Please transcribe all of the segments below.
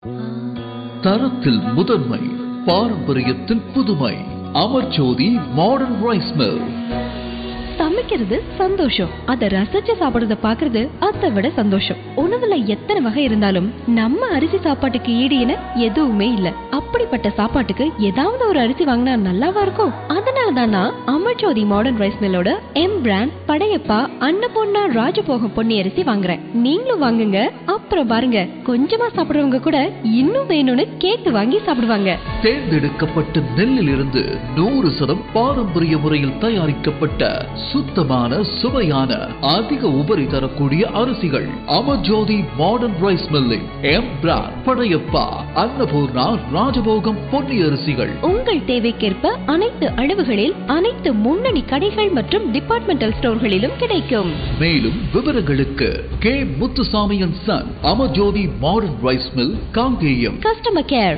தரத்தில் முதன்மை பாரம்பரியத்தில் புதுமை அமர்ஜோதி மாடர்ன் ரைஸ் மில் சமைக்கிறது சந்தோஷம் அத ரசிச்சு சாப்பிடுறத பாக்குறது அதை விட சந்தோஷம் உணவுல எத்தனை வகை இருந்தாலும் நம்ம அரிசி சாப்பாட்டுக்கு ஈடு இணை எதுவுமே இல்ல அப்படிப்பட்ட சாப்பாட்டுக்கு ஏதாவது ஒரு அரிசி வாங்கினா நல்லாவா இருக்கும் அதனால தான் நான் அமர்ஜோதி மாடர்ன் ரைஸ் மில்லோட எம் பிராண்ட் படையப்பா அன்னபூர்ணா ராஜபோகம் பொன்னி அரிசி வாங்குறேன் நீங்களும் வாங்குங்க அப்புறம் பாருங்க கொஞ்சமா சாப்பிடுறவங்க கூட இன்னும் வேணும்னு கேட்டு வாங்கி சாப்பிடுவாங்க தேர்ந்தெடுக்கப்பட்ட நெல்லில் இருந்து நூறு சதம் பாரம்பரிய முறையில் தயாரிக்கப்பட்ட சுத்தமான சுவையான அதிக உபரி தரக்கூடிய அரிசிகள் அமர்ஜோதி மாடர்ன் ரைஸ் மில்லில் எம் பிராண்ட் படையப்பா அன்னபூர்ணா ராஜபோகம் பொன்னி அரிசிகள் உங்கள் தேவைக்கேற்ப அனைத்து அளவுகளில் அனைத்து முன்னணி கடைகள் மற்றும் டிபார்ட்மெண்டல் ஸ்டோர்களிலும் கிடைக்கும் மேலும் விவரங்களுக்கு K Muthusamy and son Amarjothi modern rice mill Kangeyam Customer care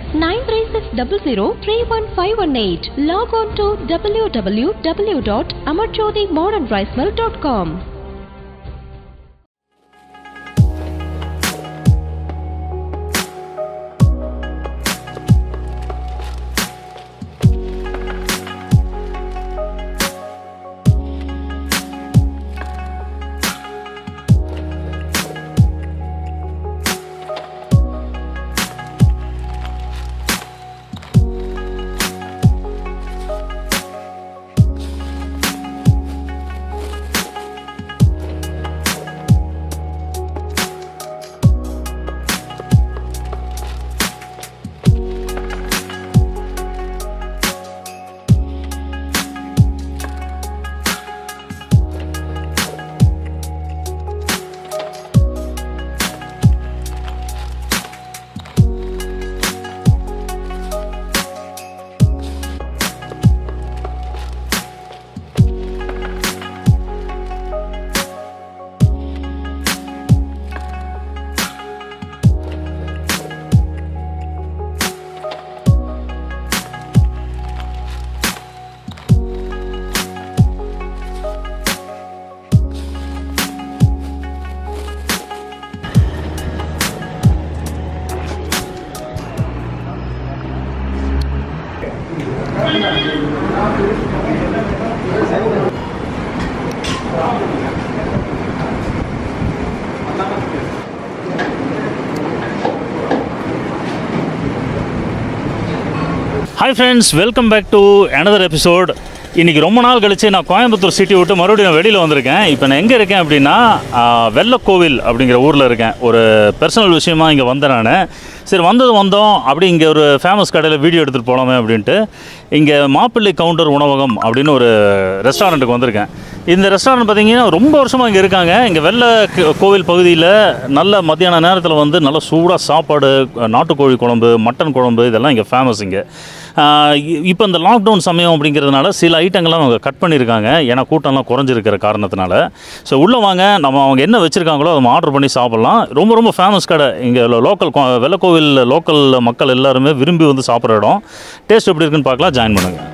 9360031518. Log on to www.amarjodhimodernricemill.com. Hi friends welcome back to another episode இன்றைக்கி ரொம்ப நாள் கழிச்சு நான் கோயம்புத்தூர் சிட்டி விட்டு மறுபடியும் நான் வெளியில் வந்திருக்கேன் இப்போ நான் எங்கே இருக்கேன் அப்படின்னா ஆ, வெள்ளக்கோவில் அப்படிங்கிற ஊரில் இருக்கேன் ஒரு பர்சனல் விஷயமா இங்கே வந்தேன் நான் சரி வந்தது வந்தோம் அப்படி இங்கே ஒரு ஃபேமஸ் கடையில் வீடியோ எடுத்துகிட்டு போகலாமே அப்படின்ட்டு இங்கே மாப்பிள்ளை கவுண்டர் உணவகம் அப்படின்னு ஒரு ரெஸ்டாரண்ட்டுக்கு வந்திருக்கேன் இந்த ரெஸ்டாரண்ட் பார்த்தீங்கன்னா ரொம்ப வருஷமாக இங்கே இருக்காங்க இங்கே வெள்ள க- கோவில் பகுதியில் நல்ல மத்தியான நேரத்தில் வந்து நல்ல சூடாக சாப்பாடு நாட்டுக்கோழி குழம்பு மட்டன் குழம்பு இதெல்லாம் இங்கே ஃபேமஸ் இங்கே இப்போ இந்த லாக்டவுன் சமயம் அப்படிங்கிறதுனால சில ஐட்டங்கள்லாம் அவங்க கட் பண்ணியிருக்காங்க ஏன்னா கூட்டம்லாம் குறைஞ்சிருக்கிற காரணத்தினால ஸோ உள்ளே வாங்க நம்ம அவங்க என்ன வச்சுருக்காங்களோ அதை ஆர்டர் பண்ணி சாப்பிட்லாம் ரொம்ப ரொம்ப ஃபேமஸ் கடை இங்கே லோக்கல் வெள்ளக்கோவில் லோக்கல் மக்கள் எல்லாருமே விரும்பி வந்து சாப்பிட்ற இடம் டேஸ்ட் எப்படி இருக்குன்னு பார்க்கலாம் ஜாயின் பண்ணுங்கள்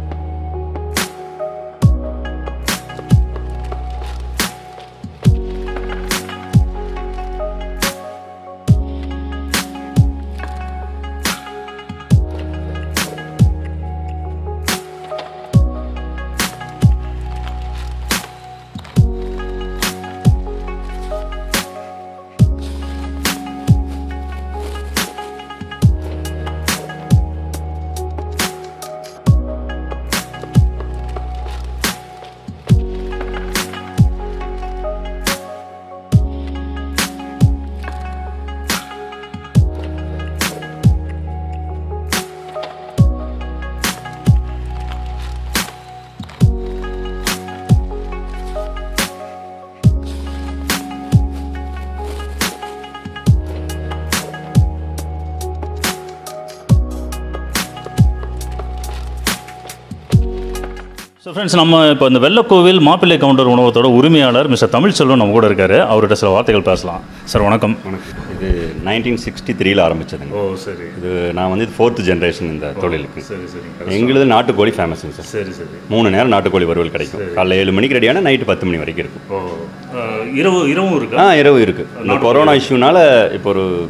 ஸோ ஃப்ரெண்ட்ஸ் நம்ம இப்போ இந்த வெள்ளக்கோவில் மாப்பிள்ளை கவுண்டர் உணவகத்தோட உரிமையாளர் மிஸ்டர் தமிழ்ச்செல்வன் நம்ம கூட இருக்காரு அவர்கிட்ட சில வார்த்தைகள் பேசலாம் சார் வணக்கம் வணக்கம் இது நைன்டீன் சிக்ஸ்டி த்ரீல ஆரம்பிச்சதுங்க ஓ சரி இது நான் வந்து ஃபோர்த் ஜென்ரேஷன் இந்த தொழிலுக்கு சரி சரி எங்களுது நாட்டுக்கோழி ஃபேமஸுங்க சார் சரி சரி மூணு நேரம் நாட்டுக்கோழி வறுவல் கிடைக்கும் காலைல ஏழு மணிக்கு ரெடியான நைட்டு பத்து மணி வரைக்கும் இருக்கும் ஓ இரவு இரவும் இருக்கா ஆ இரவு இருக்குது இந்த கொரோனா இஷ்யூனால இப்போ ஒரு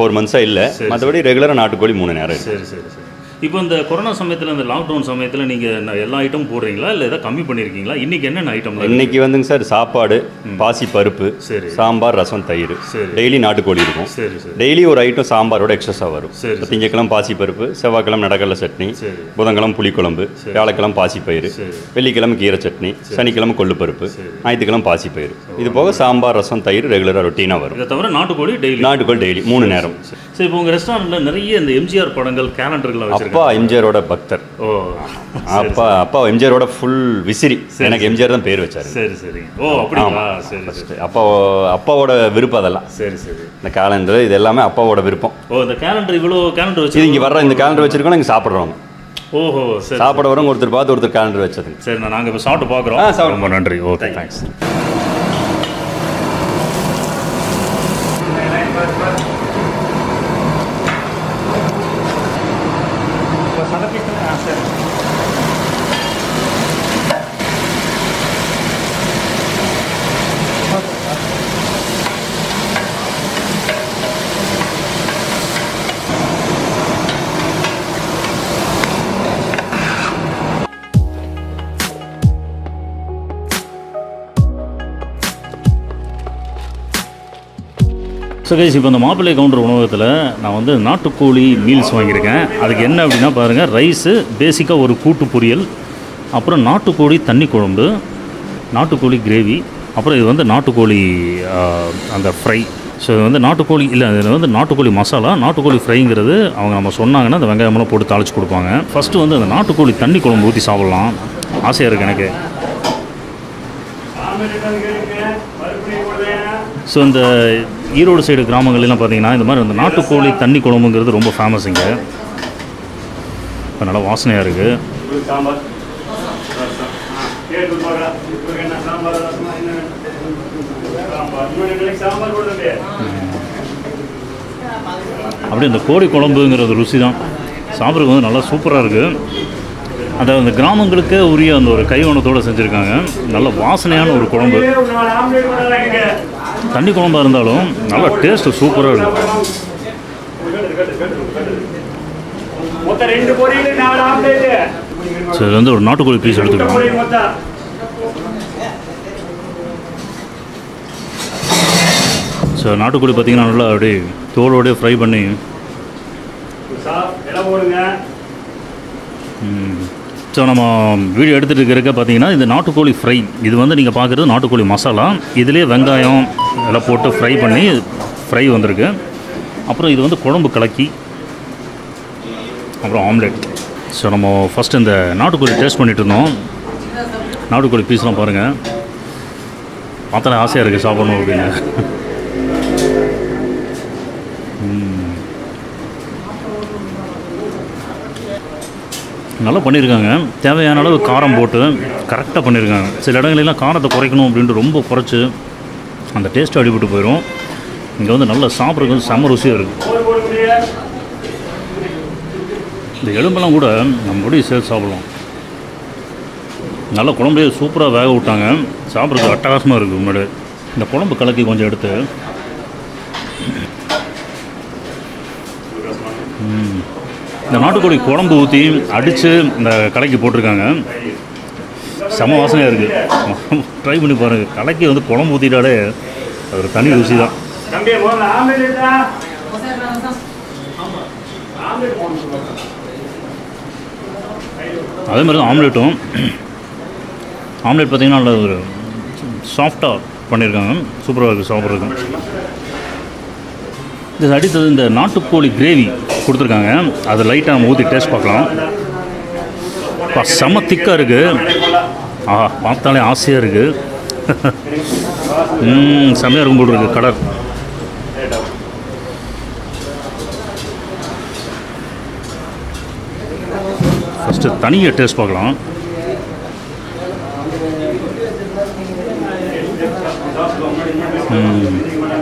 ஃபோர் மந்த்ஸாக இல்லை மற்றபடி ரெகுலராக நாட்டுக்கோழி மூணு நேரம் இருக்கு சரி சரி சரி இப்போ இந்த கொரோனா சமயத்தில் இந்த லாக்டவுன் சமயத்தில் நீங்கள் எல்லா ஐட்டம் போடுறீங்களா இல்லை எதாவது கம்மி பண்ணியிருக்கீங்களா இன்றைக்கி என்னென்ன ஐட்டம்லாம் இருக்கு? இன்னைக்கு வந்துங்க சார் சாப்பாடு பாசி பருப்பு சரி. சாம்பார் ரசம் தயிர் சரி. டெய்லி நாட்டுக்கோழி இருக்கும் சரி சரி டெய்லி ஒரு ஐட்டம் சாம்பாரோட எக்ஸஸாக வரும் சரி, இப்ப திங்கட்கிழமை பாசி பருப்பு செவ்வாய்க்கிழமை நடக்கடலை சட்னி சரி. புதன்கிழமை புளிக்குழம்பு வியாழக்கிழமை பாசி பயிறு சரி. வெள்ளிக்கிழமை கீரை சட்னி சனிக்கிழமை கொள்ளு பருப்பு ஞாயிற்றுக்கிழமை பாசி பயிறு இது போக சாம்பார் ரசம் தயிர் ரெகுலராக ரொட்டீனாக வரும் இதை தவிர நாட்டுக்கோழி டெய்லி நாட்டுக்கோழி டெய்லி மூணு நேரம் சரி இப்போ உங்கள் ரெஸ்டாரண்ட்டில் நிறைய இந்த எம்ஜிஆர் படங்கள் கேலண்டர்களை அப்பா வச்சுருக்காங்க எம்ஜிஆரோட பக்தர் ஓ அப்பா அப்பா எம்ஜிஆரோட ஃபுல் விசிறி எனக்கு எம்ஜிஆர் தான் பேர் வச்சாரு சரி சரி ஓ அப்படிங்களா சரி சரி அப்பா அப்பாவோட விருப்பம் அதெல்லாம் சரி சரி இந்த கேலண்டர் இது எல்லாமே அப்பாவோட விருப்பம் ஓ இந்த கேலண்டர் இவ்வளோ கேலண்டர் இது வச்சு இங்கே வர்ற இந்த கேலண்டர் வச்சிருக்கோம் இங்கே சாப்பிட்றோம் ஓஹோ சரி சாப்பிட வரவங்க ஒருத்தர் பார்த்து ஒருத்தர் கேலண்டர் வச்சதுங்க சரி நான் நாங்கள் இப்போ சாப்பிட்டு பார்க்குறோம் ஆ, சாப்பிட்டு ரொம்ப நன்றி ஓகே தேங்க்ஸ் ஸோ கைஸ் இப்போ இந்த மாப்பிள்ளை கவுண்டர் உணவகத்தில் நான் வந்து நாட்டுக்கோழி மீல்ஸ் வாங்கியிருக்கேன் அதுக்கு என்ன அப்படின்னா பாருங்கள் ரைஸு பேசிக்காக ஒரு கூட்டு பொரியல் அப்புறம் நாட்டுக்கோழி தண்ணி குழம்பு நாட்டுக்கோழி கிரேவி அப்புறம் இது வந்து நாட்டுக்கோழி ஆ, அந்த ஃப்ரை ஸோ இது வந்து நாட்டுக்கோழி இல்லை இது வந்து நாட்டுக்கோழி மசாலா நாட்டுக்கோழி ஃப்ரைங்கிறது அவங்க நம்ம சொன்னாங்கன்னா அந்த வெங்காயமெல்லாம் போட்டு தாளிச்சு கொடுப்பாங்க ஃபஸ்ட்டு வந்து அந்த நாட்டுக்கோழி தண்ணி குழம்பு ஊற்றி சாப்பிட்லாம் ஆசையாக இருக்குது எனக்கு ஸோ இந்த ஈரோடு சைடு கிராமங்கள்லாம் பார்த்தீங்கன்னா இந்த மாதிரி இந்த நாட்டுக்கோழி தண்ணி குழம்புங்கிறது ரொம்ப ஃபேமஸ் இங்கே இப்போ நல்லா வாசனையாக இருக்குது அப்படியே இந்த கோழி குழம்புங்கிறது ருசி தான் சாப்பிட்றதுக்கு வந்து நல்லா சூப்பராக இருக்குது அந்த அந்த கிராமங்களுக்கு உரிய அந்த ஒரு கைவண்ணத்தோடு செஞ்சுருக்காங்க நல்ல வாசனையான ஒரு குழம்பு தண்ணி குழம்பா இருந்தாலும் நல்ல டேஸ்ட்டு சூப்பராக இருக்கும் మొత్తం రెండు పొడిలు నాలుగు ఆమ్లెట్ ஸோ இது வந்து ஒரு நாட்டுக்கோழி பீஸ் எடுத்துக்கலாம் పొడి మొత్తం ஸோ நாட்டுக்கோழி பார்த்தீங்கன்னா நல்லா அப்படியே தோலோடய ஃப்ரை பண்ணி சார் ఎలా போடுங்க ஸோ நம்ம வீடியோ எடுத்துகிட்டு இருக்க பார்த்தீங்கன்னா இந்த நாட்டுக்கோழி ஃப்ரை இது வந்து நீங்கள் பார்க்குறது நாட்டுக்கோழி மசாலா இதுலேயே வெங்காயம் எல்லாம் போட்டு ஃப்ரை பண்ணி ஃப்ரை வந்திருக்கு அப்புறம் இது வந்து குழம்பு கலக்கி அப்புறம் ஆம்லெட் ஸோ நம்ம ஃபஸ்ட்டு இந்த நாட்டுக்கோழி டேஸ்ட் பண்ணிட்டு இருந்தோம் நாட்டுக்கோழி பீஸ்லாம் பாருங்கள் பார்த்தாலே ஆசையாக இருக்குது சாப்பிடணும் அப்படின்னு ம். நல்லா பண்ணியிருக்காங்க தேவையான அளவு காரம் போட்டு கரெக்டாக பண்ணியிருக்காங்க சில இடங்களெல்லாம் காரத்தை குறைக்கணும் அப்படின்ட்டு ரொம்ப குறைச்சி அந்த டேஸ்ட் அடிபட்டு போயிடும் இங்கே வந்து நல்லா சாப்பிட்றதுக்கு செம்ம ருசியாக இருக்குது போடு போட முடியாது இந்த எலும்பெல்லாம் கூட நம்ம முடியும் சேர்த்து சாப்பிடலாம் நல்ல குழம்புலேயே சூப்பராக வேக விட்டாங்க சாப்பிட்றதுக்கு அட்டகாசமாக இருக்குது முன்னாடி இந்த குழம்பு கலக்கி கொஞ்சம் எடுத்து ம். இந்த நாட்டுக்கோழி குழம்பு ஊற்றி அடித்து இந்த கலக்கி போட்டிருக்காங்க செம வாசனையாக இருக்குது ட்ரை பண்ணி பாருங்கள் கலக்கி வந்து குழம்பு ஊற்றிட்டாலே அது ஒரு தனி ருசி தான் தம்பி போடுங்க ஆம்லெட் இருக்கா ஆம்லெட் போடணும் அதே மாதிரி தான் ஆம்லேட்டும் ஆம்லேட் பார்த்தீங்கன்னா நல்ல ஒரு சாஃப்டாக பண்ணியிருக்காங்க சூப்பராக இருக்குது சாப்பிட்றதுக்கு இது அடுத்தது இந்த நாட்டுக்கோழி கிரேவி கொடுத்துருக்காங்க அதை லைட்டாக நம்ம ஊற்றி டேஸ்ட் பார்க்கலாம் அப்பா, செம்ம திக்காக இருக்குது ஆஹா பார்த்தாலே ஆசையாக இருக்குது ம் செம்மையாக இருக்கும் போல் இருக்குது கலர் ஃபஸ்ட்டு தனியாக டேஸ்ட் பார்க்கலாம் ம்.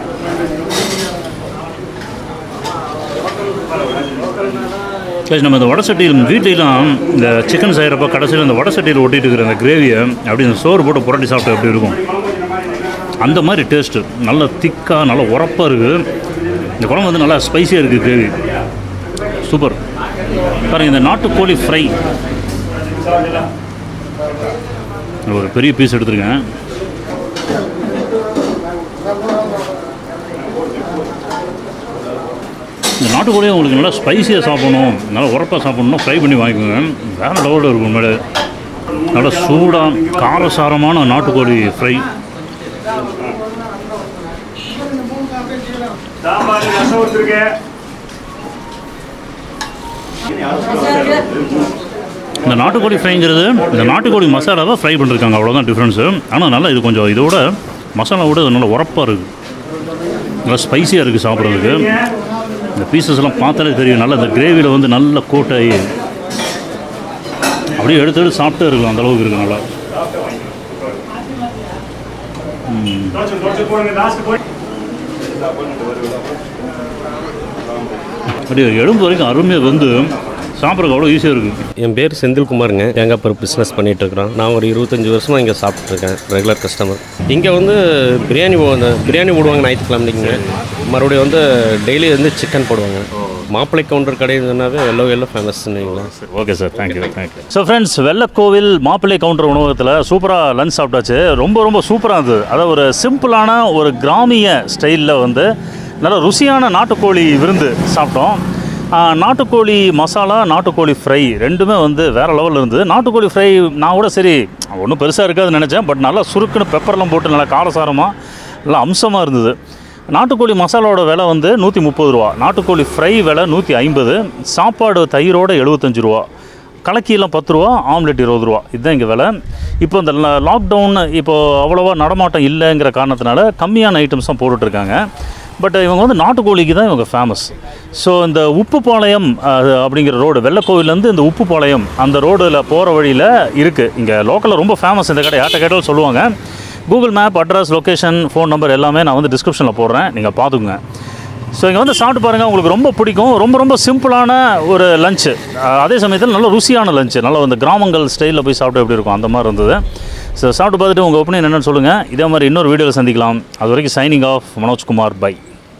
சரி நம்ம இந்த வடை சட்டியில் வீட்டிலாம் இந்த சிக்கன் செய்கிறப்ப கடைசியில் இந்த வடை சட்டியில் ஒட்டிட்டு இருக்கிற அந்த கிரேவியை அப்படி இந்த சோறு போட்டு புரட்டி சாப்பிட்டு எப்படி இருக்கும் அந்த மாதிரி டேஸ்ட்டு நல்ல திக்காக நல்ல உரப்பாக இருக்குது இந்த குழம்பு வந்து நல்லா ஸ்பைசியாக இருக்குது கிரேவி சூப்பர் பாருங்க இந்த நாட்டுக்கோழி ஃப்ரை ஒரு பெரிய பீஸ் எடுத்திருக்கேன் இந்த நாட்டுக்கோழியை உங்களுக்கு நல்லா ஸ்பைசியாக சாப்பிடணும் நல்லா உரப்பாக சாப்பிடணும் ஃப்ரை பண்ணி வாங்கிக்கோங்க வேறு லெவலில் இருக்கும் மேலே நல்லா சூடாக காரசாரமான நாட்டுக்கோழி ஃப்ரை சாம்பார் ரசம் கொடுத்துருக்கேன் இந்த நாட்டுக்கோழி ஃப்ரைங்கிறது இந்த நாட்டுக்கோழி மசாலாவை ஃப்ரை பண்ணிருக்காங்க அவ்வளோதான் டிஃப்ரென்ஸு ஆனால் நல்லா இது கொஞ்சம் இதோட மசாலாவோட இது நல்லா உரப்பாக இருக்குது நல்லா ஸ்பைசியாக இருக்குது சாப்பிட்றதுக்கு இந்த பீசஸ் எல்லாம் பார்த்தாலே தெரியும் நல்லா இந்த கிரேவியில் வந்து நல்ல கோட்டாகி அப்படியே எடுத்து எடுத்து சாப்பிட்டே இருக்கலாம் அந்த அளவுக்கு இருக்குது நல்லா தோசை தோசை போடுங்க லாஸ்ட் போய் அப்படியே எலும்பு வரைக்கும் அருமையாக வந்து சாப்பிட்றதுக்கு அவ்வளோ ஈஸியாக இருக்குது என் பேர் செந்தில்குமாருங்க தேங்காய் பருப்பு பிஸ்னஸ் பண்ணிட்டு இருக்கிறோம் நான் ஒரு இருபத்தஞ்சி வருஷமாக இங்கே சாப்பிட்ருக்கேன் ரெகுலர் கஸ்டமர் இங்கே வந்து பிரியாணி போ- அந்த பிரியாணி போடுவாங்க ஞாயிற்றுக்கிழமைங்க மறுபடியும் வந்து டெய்லி வந்து சிக்கன் போடுவாங்க மாப்பிள்ளை கவுண்டர் கடைன்னாவே எல்லோ எல்லோ ஃபேமஸ்ன்னு okay sir thank you thank you so friends Vellakovil Mappillai Gounder உணவகத்தில் சூப்பராக லஞ்ச் சாப்பிட்டாச்சு ரொம்ப ரொம்ப சூப்பராக இருந்தது அதாவது ஒரு சிம்பிளான ஒரு கிராமிய ஸ்டைலில் வந்து நல்ல ருசியான நாட்டுக்கோழி விருந்து சாப்பிட்டோம் ஆ, நாட்டுக்கோழி மசாலா நாட்டுக்கோழி ஃப்ரை ரெண்டுமே வந்து வேறு லெவலில் இருந்தது நாட்டுக்கோழி ஃப்ரை நான் கூட சரி ஒன்றும் பெருசாக இருக்காதுன்னு நினச்சேன் பட் நல்லா சுருக்குன்னு பெப்பர்லாம் போட்டு நல்லா காரசாரமாக நல்லா அம்சமாக இருந்தது நாட்டுக்கோழி மசாலாவோட விலை வந்து நூற்றி முப்பது ரூபா நாட்டுக்கோழி ஃப்ரை விலை நூற்றி ஐம்பது சாப்பாடு தயிரோட எழுபத்தஞ்சு ரூபா கலக்கியெல்லாம் பத்து ரூபா ஆம்லெட் இருபது ரூபா இதுதான் இங்கே விலை இப்போ இந்த லாக்டவுன் இப்போ அவ்வளோவா நடமாட்டம் இல்லைங்கிற காரணத்தினால கம்மியான ஐட்டம்ஸ் தான் போட்டுட்ருக்காங்க பட் இவங்க வந்து நாட்டுக்கோழிக்கு தான் இவங்க ஃபேமஸ் ஸோ இந்த உப்புப்பாளையம் அது அப்படிங்கிற ரோடு வெள்ளக்கோவிலேருந்து இந்த உப்புப்பாளையம் அந்த ரோடில் போகிற வழியில் இருக்குது இங்கே லோக்கலில் ரொம்ப ஃபேமஸ் இந்த கடை யார்கிட்ட கேட்டாலும் சொல்லுவாங்க Google map address location phone number எல்லாமே நான் வந்து டிஸ்கிரிப்ஷனில் போடுறேன் நீங்கள் பார்த்துக்குங்க ஸோ இங்கே வந்து சாப்பிட்டு பாருங்கள் உங்களுக்கு ரொம்ப பிடிக்கும் ரொம்ப ரொம்ப சிம்பிளான ஒரு லஞ்சு அதே சமயத்தில் நல்ல ருசியான லஞ்சு நல்ல இந்த கிராமங்கள் ஸ்டைலில் போய் சாப்பிட்டு எப்படி இருக்கும் அந்த மாதிரி இருந்தது ஸோ சாப்பிட்டு பார்த்துட்டு உங்கள் ஒப்பீனியன் என்னன்னு சொல்லுங்கள் இதே மாதிரி இன்னொரு வீடியோவில் சந்திக்கலாம் அது வரைக்கும் சைனிங் ஆஃப் மனோஜ்குமார் பை